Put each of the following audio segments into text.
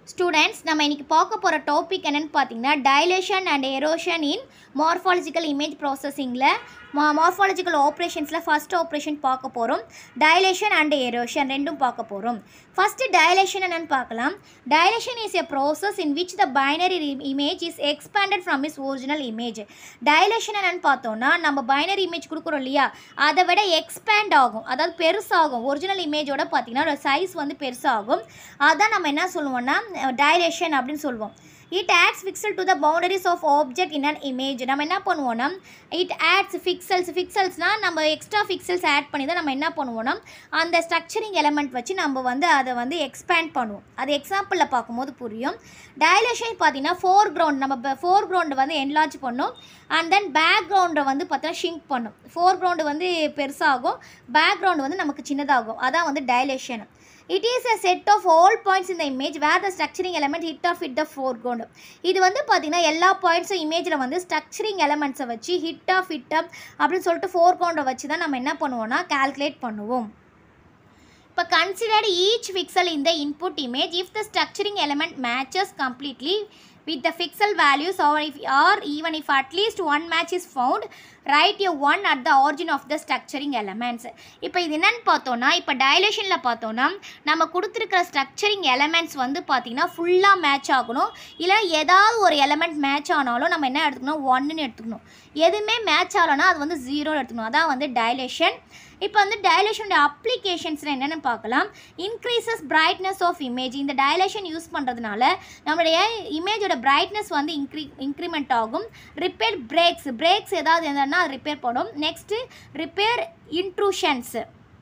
students நம்ம இன்னைக்கு பார்க்க போகிற டாபிக் என்னன்னு பார்த்தீங்கன்னா dilation and erosion in morphological image ப்ராசஸிங்கில் மா மார்ஃபாலஜிக்கல் ஆப்ரேஷன்ஸில் ஃபஸ்ட் ஆப்ரேஷன் பார்க்க போகிறோம் டைலேஷன் அண்ட் எரோஷன் ரெண்டும் பார்க்க போகிறோம் ஃபஸ்ட்டு டைலேஷன் என்னன்னு பார்க்கலாம் dilation is a process in which the binary image is expanded from is original image dilation என்னன்னு பார்த்தோம்னா நம்ம பைனரி இமேஜ் கொடுக்குறோம் இல்லையா அதை விட எக்ஸ்பேண்ட் ஆகும் அதாவது பெருசாகும் ஒரிஜினல் இமேஜோட பார்த்தீங்கன்னா சைஸ் வந்து பெருசாகும் அதான் நம்ம என்ன சொல்லுவோம்னா டைலேஷன் அப்படின்னு சொல்லுவோம் it adds pixel to the boundaries of object in an image நம்ம என்ன பண்ணுவோம்னா இட் ஆட்ஸ் ஃபிக்சல்ஸ் ஃபிக்சல்ஸ்னால் நம்ம எக்ஸ்ட்ரா ஃபிக்சல்ஸ் ஆட் பண்ணி தான் நம்ம என்ன பண்ணுவோம்னா அந்த ஸ்ட்ரக்சரிங் எலமெண்ட் வச்சு நம்ம வந்து அதை வந்து எக்ஸ்பேண்ட் பண்ணுவோம் அது எக்ஸாம்பிளில் பார்க்கும்போது புரியும் டைலேஷன் பார்த்தீங்கன்னா ஃபோர் கிரவுண்ட் நம்ம ஃபோர் கிரவுண்டை வந்து என்லார்ஜ் பண்ணும் அண்ட் தென் பேக்ரவுண்டை வந்து பார்த்தீங்கன்னா ஷிங்க் பண்ணும் ஃபோர் கிரவுண்டு வந்து பெருசாகும் பேக்ரவுண்டு வந்து நமக்கு சின்னதாகும் அதான் வந்து dilation it is a set of all points in the image where the structuring element hit or fit the foreground இது வந்து பார்த்தீங்கன்னா எல்லா பாயிண்ட்ஸும் இமேஜில் வந்து ஸ்ட்ரக்சரிங் எலமெண்ட்ஸை வச்சு ஹிட் ஆஃப் ஹிட் அப் அப்படின்னு சொல்லிட்டு ஃபோர்க்ரவுண்டை வச்சு தான் நம்ம என்ன பண்ணுவோம்னா கால்குலேட் பண்ணுவோம் இப்போ considered each pixel in the input image if the structuring element matches completely with the pixel values or if or even if at least one match is found write a one at the origin of the structuring elements இப்போ இது என்னன்னு பார்த்தோன்னா இப்போ டைலேஷனில் பார்த்தோன்னா நம்ம கொடுத்துருக்கிற structuring elements வந்து பார்த்திங்கன்னா ஃபுல்லாக மேட்ச் ஆகணும் இல்லை ஏதாவது ஒரு எலமெண்ட் மேட்ச் ஆனாலும் நம்ம என்ன எடுத்துக்கணும் ஒன்றுன்னு எடுத்துக்கணும் எதுவுமே மேட்ச் ஆகலைன்னா அது வந்து ஜீரோன்னு எடுத்துக்கணும் அதான் வந்து டைலேஷன் இப்போ வந்து டைலேஷனுடைய அப்ளிகேஷன்ஸில் என்னென்னு பார்க்கலாம் இன்க்ரீசஸ் பிரைட்னஸ் ஆஃப் இமேஜ் இந்த டைலேஷன் யூஸ் பண்ணுறதுனால நம்மளுடைய இமேஜோட பிரைட்னஸ் வந்து இன்க்ரீ இன்க்ரிமெண்ட் ஆகும் ரிப்பேர் பிரேக்ஸ் பிரேக்ஸ் ஏதாவது எதுனா ரிப்பேர் பண்ணும் next repair intrusions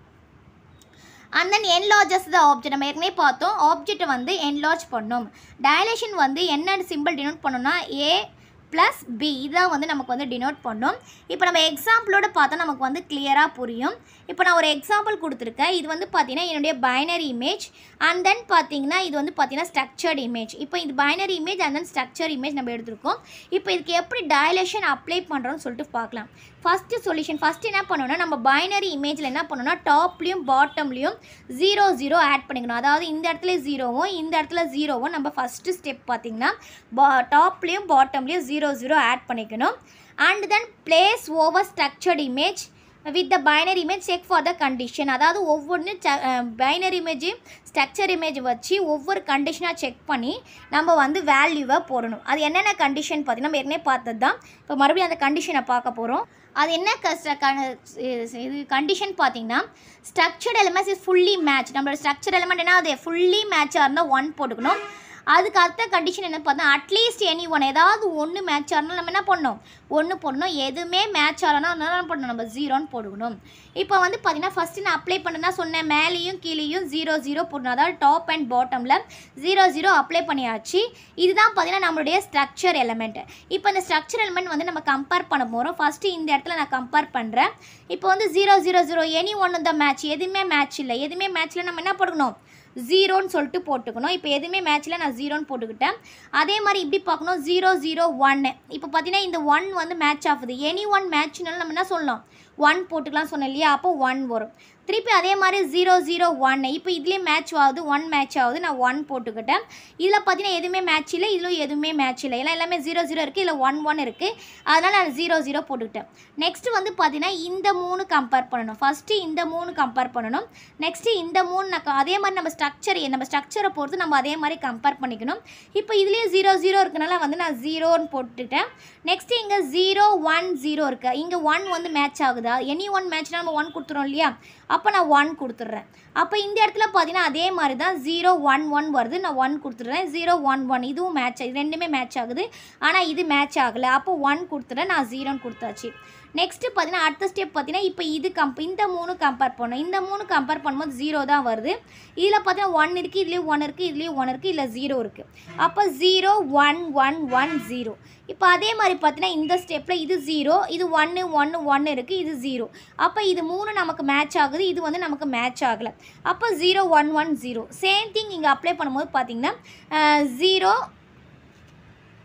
and then enlarges the object நம்ம ஏற்கனவே பார்த்தோம் ஆப்ஜெக்ட்டை வந்து என்லார்ஜ் பண்ணும் டைலேஷன் வந்து என்ன சிம்பிள் டினோட் பண்ணோம்னா ஏ ப்ளஸ் பி இதான் வந்து நமக்கு வந்து டினோட் பண்ணும் இப்போ நம்ம எக்ஸாம்பிளோட பார்த்தா நமக்கு வந்து கிளியராக புரியும் இப்போ நான் ஒரு எக்ஸாம்பிள் கொடுத்துருக்கேன் இது வந்து பார்த்தீங்கன்னா என்னுடைய பைனரி இமேஜ் அண்ட் தென் பார்த்தீங்கன்னா இது வந்து பார்த்தீங்கன்னா ஸ்ட்ரக்சர்ட் இமேஜ் இப்போ இது binary image and then structure image நம்ம எடுத்திருக்கோம் இப்போ இதுக்கு எப்படி டைலேஷன் அப்ளை பண்ணுறோம்னு சொல்லிட்டு பார்க்கலாம் ஃபஸ்ட்டு சொல்யூஷன் ஃபஸ்ட்டு என்ன பண்ணணும்னா நம்ம பைனரி இமேஜில் என்ன பண்ணணும்னா டாப்லேயும் பாட்டம்லேயும் ஜீரோ ஜீரோ ஆட் பண்ணிக்கணும் அதாவது இந்த இடத்துல ஜீரோவும் இந்த இடத்துல ஜீரோவும் நம்ம ஃபஸ்ட்டு ஸ்டெப் பார்த்திங்கன்னா பா டாப்லேயும் பாட்டம்லேயும் ஜீரோ ஜீரோ ஆட் பண்ணிக்கணும் and then place over structured image with the binary image check for the condition அதாவது ஒவ்வொன்று பைனரி இமேஜ் ஸ்ட்ரக்சர் இமேஜ் வச்சு ஒவ்வொரு கண்டிஷனாக செக் பண்ணி நம்ம வந்து வேல்யூவை போடணும் அது என்னென்ன கண்டிஷன் பார்த்தீங்கன்னா நம்ம ஏற்கனவே பார்த்தது தான் இப்போ மறுபடியும் அந்த கண்டிஷனை பார்க்க போகிறோம் அது என்ன க இது கண்டிஷன் பார்த்தீங்கன்னா structured elements is fully match நம்மளோட ஸ்ட்ரக்சர் எலிமெண்ட் என்ன அது ஃபுல்லி மேட்சாக இருந்தால் ஒன் போட்டுக்கணும் அதுக்கு அடுத்த கண்டிஷன் என்ன பார்த்தா அட்லீஸ்ட் எனி ஒன் ஏதாவது ஒன்று மேட்ச் ஆகணும் நம்ம என்ன பண்ணணும் ஒன்று போடணும் எதுவுமே மேட்ச் ஆகலன்னா என்ன பண்ணணும் நம்ம ஜீரோன்னு போடணும் இப்போ வந்து பார்த்தீங்கன்னா ஃபஸ்ட்டு நான் அப்ளை பண்ணனா சொன்னேன் மேலேயும் கீழேயும் ஜீரோ ஜீரோ போடணும் அதாவது டாப் அண்ட் பாட்டமில் ஜீரோ ஜீரோ அப்ளை பண்ணியாச்சு இதுதான் பார்த்தீங்கன்னா நம்மளுடைய ஸ்ட்ரக்சர் எலமெண்ட் இப்போ இந்த ஸ்ட்ரக்சர் எலமெண்ட் வந்து நம்ம கம்பேர் பண்ண போகிறோம் ஃபஸ்ட்டு இந்த இடத்துல நான் கம்பேர் பண்ணுறேன் இப்போ வந்து ஜீரோ ஜீரோ ஜீரோ எனி ஒன்று தான் மேட்ச் எதுவுமே மேட்ச் இல்லை எதுவுமே மேட்ச்சில் நம்ம என்ன போடணும் ஜீரோன்னு சொல்லிட்டு போட்டுக்கணும் இப்போ எதுவுமே மேட்ச்சில் நான் ஜீரோன்னு போட்டுக்கிட்டேன் அதே மாதிரி இப்படி பார்க்கணும் ஜீரோ ஜீரோ ஒன்று இப்போ பார்த்தீங்கன்னா இந்த ஒன் வந்து மேட்ச் ஆகுது எனி ஒன் மேட்ச்னாலும் நம்ம என்ன சொல்லலாம் ஒன் போட்டுக்கலாம் சொன்னேன் இல்லையா அப்போ ஒன் வரும் திருப்பி அதே மாதிரி ஜீரோ ஜீரோ ஒன் இப்போ இதுலேயே மேட்ச் ஆகுது ஒன் மேட்ச் ஆகுது நான் ஒன் போட்டுக்கிட்டேன் இதில் பார்த்தீங்கன்னா எதுவுமே மேட்ச் இல்லை இதில் எதுவுமே மேட்ச் இல்லை எல்லாம் எல்லாமே ஜீரோ ஜீரோ இருக்குது இதில் ஒன் ஒன் இருக்குது அதனால் நான் ஜீரோ ஜீரோ போட்டுக்கிட்டேன் நெக்ஸ்ட்டு வந்து பார்த்தீங்கன்னா இந்த மூணு கம்பேர் பண்ணணும் ஃபஸ்ட்டு இந்த மூணு கம்பேர் பண்ணணும் நெக்ஸ்ட்டு இந்த மூணு நான் அதே மாதிரி நம்ம ஸ்ட்ரக்சர் நம்ம ஸ்ட்ரக்சரை பொறுத்து நம்ம அதே மாதிரி கம்பேர் பண்ணிக்கணும் இப்போ இதுலேயே ஜீரோ ஜீரோ இருக்கனால வந்து நான் ஜீரோன்னு போட்டுட்டேன் நெக்ஸ்ட்டு இங்கே ஜீரோ ஒன் ஜீரோ இருக்குது இங்கே ஒன் வந்து மேட்ச் ஆகுதா எனி ஒன் மேட்ச்னா நம்ம ஒன் கொடுத்துறோம் இல்லையா அப்போ நான் ஒன் கொடுத்துட்றேன் அப்போ இந்த இடத்துல பார்த்தீங்கன்னா அதே மாதிரி தான் ஜீரோ ஒன் ஒன் வருது நான் ஒன் கொடுத்துட்றேன் ஜீரோ ஒன் ஒன் இதுவும் மேட்ச் இது ரெண்டுமே மேட்ச் ஆகுது ஆனால் இது மேட்ச் ஆகலை அப்போ ஒன் கொடுத்துட்றேன் நான் ஜீரோன்னு கொடுத்தாச்சு நெக்ஸ்ட்டு பார்த்தீங்கன்னா அடுத்த ஸ்டெப் பார்த்தீங்கன்னா இப்போ இது கம்ப் இந்த மூணு கம்பேர் பண்ணணும் இந்த மூணு கம்பேர் பண்ணும்போது ஜீரோ தான் வருது இதில் பார்த்தீங்கன்னா ஒன் இருக்குது இதுலேயும் ஒன் இருக்குது இதுலேயும் ஒன் இருக்குது இதில் ஜீரோ இருக்குது அப்போ zero one one one zero இப்போ அதே மாதிரி பார்த்தீங்கன்னா இந்த ஸ்டெப்பில் இது ஜீரோ இது ஒன்று ஒன்று ஒன்று இருக்குது இது ஜீரோ அப்போ இது மூணு நமக்கு மேட்ச் ஆகுது இது வந்து நமக்கு மேட்ச் ஆகலை அப்போ zero one one zero same thing இங்கே அப்ளை பண்ணும்போது பார்த்தீங்கன்னா ஜீரோ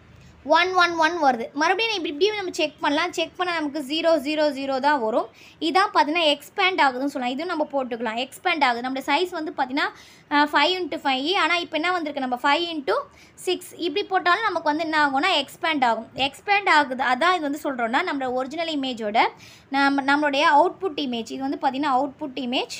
ஒன் ஒன் ஒன் வருது மறுபடியும் இப்படி இப்படியும் நம்ம செக் பண்ணலாம் செக் பண்ணால் நமக்கு ஜீரோ ஜீரோ ஜீரோ தான் வரும் இதான் பார்த்தீங்கன்னா எக்ஸ்பேண்ட் ஆகுதுன்னு சொல்லலாம் இதுவும் நம்ம போட்டுக்கலாம் எக்ஸ்பேண்ட் ஆகுது நம்மளோட சைஸ் வந்து பார்த்தீங்கன்னா ஃபைவ் இன்ட்டு ஃபைவ் ஆனால் இப்போ என்ன வந்திருக்கு நம்ம ஃபைவ் இன்ட்டு சிக்ஸ் இப்படி போட்டாலும் நமக்கு வந்து என்ன ஆகும்னா எக்ஸ்பேண்ட் ஆகும் எக்ஸ்பேண்ட் ஆகுது அதான் இது வந்து சொல்கிறோன்னா நம்மளோட ஒரிஜினல் இமேஜோட நம்ம நம்மளுடைய அவுட்புட் இமேஜ் இது வந்து பார்த்தீங்கன்னா அவுட்புட் இமேஜ்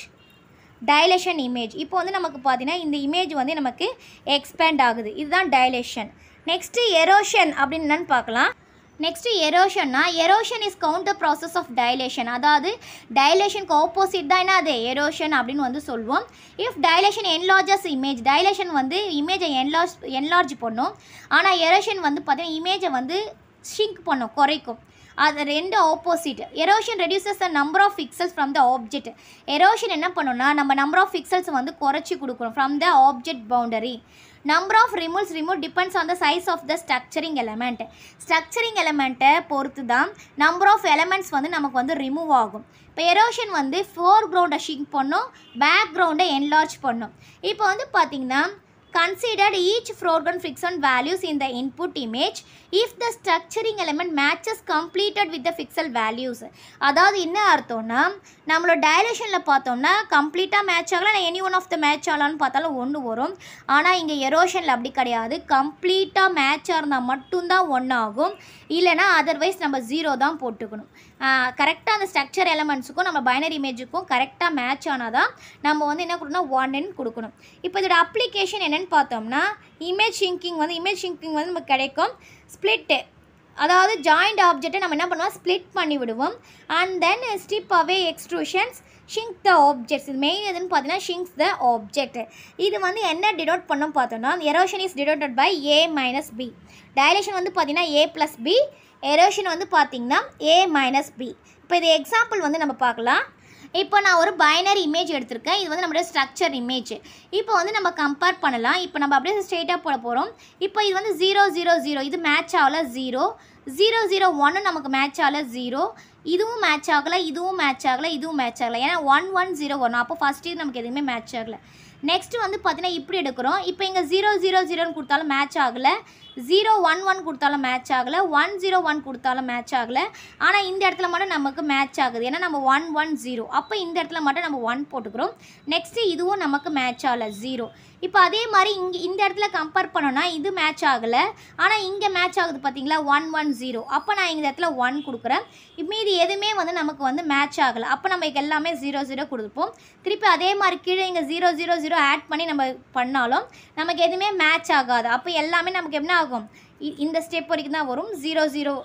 டைலேஷன் இமேஜ் இப்போ வந்து நமக்கு பார்த்தீங்கன்னா இந்த இமேஜ் வந்து நமக்கு எக்ஸ்பேண்ட் ஆகுது இதுதான் டைலேஷன் நெக்ஸ்ட்டு எரோஷன் அப்படின்னு என்னன்னு பார்க்கலாம் நெக்ஸ்ட்டு எரோஷன்னா erosion is counter process of dilation அதாவது டைலேஷனுக்கு ஆப்போசிட் தான் என்ன அது எரோஷன் அப்படின்னு வந்து சொல்லுவோம் if dilation enlarges image dilation வந்து இமேஜை என்லார்ஜ் என்லார்ஜ் பண்ணும் ஆனால் எரோஷன் வந்து பார்த்தீங்கன்னா இமேஜை வந்து ஷிங்க் பண்ணும் குறைக்கும் அது ரெண்டு opposite erosion reduces the number of pixels from the object erosion என்ன பண்ணுன்னா நம்ம நம்பர் ஆஃப் பிக்சல்ஸ் வந்து குறைச்சி கொடுக்குறோம் from the object boundary number of removes remove depends on the size of the structuring element structuring எலமெண்ட்டை பொறுத்து தான் number of elements வந்து நமக்கு வந்து ரிமூவ் ஆகும் இப்போ எரோஷன் வந்து ஃபோர் கிரவுண்டை ஷிங்க் பண்ணும் பேக் கிரவுண்டை என்லார்ஜ் பண்ணும் இப்போ வந்து பார்த்திங்கன்னா considered each foreground fixed values in the input image if the structuring element matches completed with the pixel values அதாவது என்ன அர்த்தம்னா நம்மளோட டைலேஷனில் பார்த்தோம்னா கம்ப்ளீட்டாக மேட்ச் ஆகலாம் இல்லை any one of the match ஆகலான்னு பார்த்தாலும் ஒன்று வரும் ஆனால் இங்கே எரோஷனில் அப்படி கிடையாது கம்ப்ளீட்டாக மேட்சாக இருந்தால் மட்டும்தான் ஒன்று ஆகும் இல்லைனா அதர்வைஸ் நம்ம ஜீரோ தான் போட்டுக்கணும் கரெக்டாக அந்த ஸ்ட்ரக்சர் எலமெண்ட்ஸுக்கும் நம்ம பைனரி இமேஜுக்கும் கரெக்டாக மேட்ச் ஆனால் தான் நம்ம வந்து என்ன கொடுக்கணும் ஒன்னு கொடுக்கணும் இப்போ இதோட அப்ளிகேஷன் என்னென்னு பார்த்தோம்னா இமேஜ் ஷிங்கிங் வந்து இமேஜ் ஷிங்கிங் வந்து நமக்கு கிடைக்கும் ஸ்ப்ளிட்டு அதாவது ஜாயிண்ட் ஆப்ஜெக்ட்டை நம்ம என்ன பண்ணுவோம் ஸ்ப்ளிட் பண்ணி விடுவோம் and then strip away extrusions shrink the objects இது மெயின் எதுன்னு பார்த்தீங்கன்னா ஷிங்க்ஸ் த ஆப்ஜெக்ட் இது வந்து என்ன டினோட் பண்ணோம் பார்த்தோம்னா erosion is denoted by A minus B dilation வந்து பார்த்தீங்கன்னா ஏ ப்ளஸ் பி எரோஷன் வந்து பார்த்தீங்கன்னா ஏ மைனஸ் பி இப்போ இது எக்ஸாம்பிள் வந்து நம்ம பார்க்கலாம் இப்போ நான் ஒரு பைனரி இமேஜ் எடுத்திருக்கேன் இது வந்து நம்மளோட ஸ்ட்ரக்சர் இமேஜ் இப்போ வந்து நம்ம கம்பேர் பண்ணலாம் இப்போ நம்ம அப்படியே ஸ்ட்ரெயிட்டாக போட போகிறோம் இப்போ இது வந்து ஜீரோ ஜீரோ ஜீரோ இது மேட்ச் ஆகல ஜீரோ ஜீரோ ஜீரோ ஒன்று நமக்கு மேட்ச் ஆகல ஜீரோ இதுவும் மேட்ச் ஆகலை இதுவும் மேட்ச் ஆகலை இதுவும் மேட்ச் ஆகலை ஏன்னா ஒன் ஒன் ஜீரோ ஒன் அப்போ ஃபஸ்ட் இது நமக்கு எதுவுமே மேட்ச் ஆகலை நெக்ஸ்ட் வந்து பார்த்தீங்கன்னா இப்படி எடுக்கிறோம் இப்போ இங்கே ஜீரோ ஜீரோ ஜீரோன்னு கொடுத்தாலும் மேட்ச் ஆகலை ஜீரோ ஒன் ஒன் கொடுத்தாலும் மேட்ச் ஆகலை ஒன் ஜீரோ ஒன் கொடுத்தாலும் மேட்ச் ஆகலை ஆனால் இந்த இடத்துல மட்டும் நமக்கு மேட்ச் ஆகுது ஏன்னா நம்ம ஒன் ஒன் ஜீரோ அப்போ இந்த இடத்துல மட்டும் நம்ம ஒன் போட்டுக்கிறோம் நெக்ஸ்ட்டு இதுவும் நமக்கு மேட்ச் ஆகலை ஜீரோ இப்போ அதே மாதிரி இங்கே இந்த இடத்துல கம்பேர் பண்ணோன்னா இது மேட்ச் ஆகலை ஆனால் இங்கே மேட்ச் ஆகுது பார்த்தீங்களா ஒன் ஒன் ஜீரோ அப்போ நான் இந்த இடத்துல ஒன் கொடுக்குறேன் மீதி எதுவுமே வந்து நமக்கு வந்து மேட்ச் ஆகலை அப்போ நம்ம இங்க எல்லாமே ஜீரோ ஜீரோ கொடுப்போம் திருப்பி அதே மாதிரி கீழே இங்கே ஜீரோ ஜீரோ ஜீரோ ஆட் பண்ணி நம்ம பண்ணாலும் நமக்கு எதுவுமே மேட்ச் ஆகாது அப்போ எல்லாமே நமக்கு என்ன ஆகும் இ- இந்த ஸ்டெப் வரைக்கும் தான் வரும் zero zero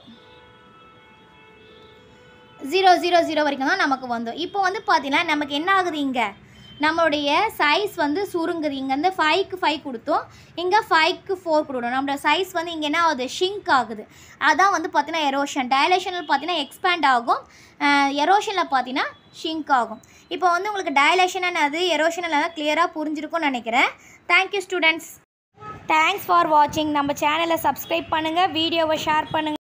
zero zero zero வரைக்கும் தான் நமக்கு வந்தோம் இப்போ வந்து பார்த்தீங்கன்னா நமக்கு என்ன ஆகுது இங்கே நம்மளுடைய சைஸ் வந்து சுருங்குது இங்கே வந்து ஃபைவ்க்கு ஃபைவ் கொடுத்தோம் இங்கே ஃபைவ்க்கு ஃபோர் கொடுக்கணும் நம்மளோட சைஸ் வந்து இங்கே என்ன ஆகுது ஷிங்க் ஆகுது அதான் வந்து பார்த்தீங்கன்னா எரோஷன் டைலேஷனில் பார்த்தீங்கன்னா எக்ஸ்பேண்ட் ஆகும் எரோஷனில் பார்த்தீங்கன்னா ஷிங்க் ஆகும் இப்போ வந்து உங்களுக்கு டைலேஷன் அது எரோஷன் எல்லாம் கிளியராக புரிஞ்சிருக்கும்னு நினைக்கிறேன் தேங்க்யூ ஸ்டூடெண்ட்ஸ் தேங்க்ஸ் ஃபார் வாட்சிங் நம்ம சேனலை சப்ஸ்கிரைப் பண்ணுங்கள் வீடியோவை ஷேர் பண்ணுங்கள்